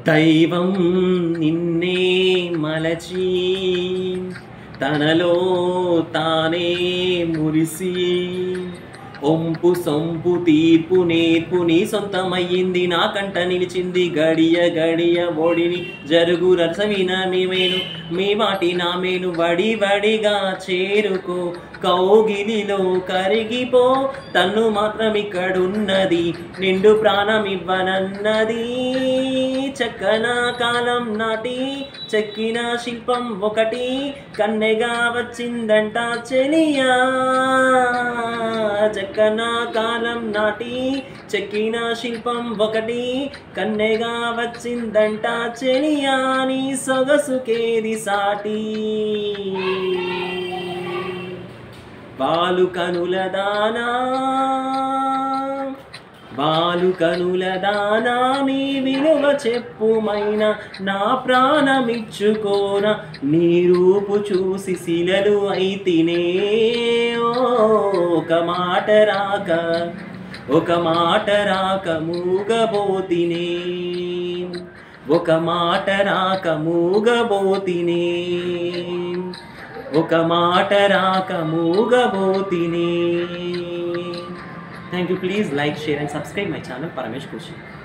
దైవం నిన్నే మలచి తనలో తానే మురిసి ఒంపు సొంపు తీర్పు నేర్పు నీ సొంతమయ్యింది నా కంట నిలిచింది గడియ గడియ ఒడిని జరుగు రసవిన మేను మీ వాటి నా మేను వడి వడిగా చేరుకో కౌగిలిలో కరిగిపో తన్ను మాత్రం ఇక్కడున్నది నిండు ప్రాణం ఇవ్వనన్నది చక్కన కాలం నాటి చెక్కిన శిల్పం ఒకటి కన్నెగా వచ్చిందంట చెలియా చక్కన కాలం నాటి చెక్కిన శిల్పం ఒకటి కన్నెగా వచ్చిందంట చెలియా నీ సొగసుకేది సాటి బాలు కనుల దానా బాలు కనుల దానా నీ విలువ చెప్పుమైన నా ప్రాణమిచ్చుకోన నీ రూపు చూసి శిలలు అయితినే ఓ, ఒక మాట రాక ఒక మాట రాక మూగబోతినే ఒక మాట రాక మూగబోతినే ఒక మాట రాక మూగబోతినే thank you please like share and subscribe my channel Paramesh Kushi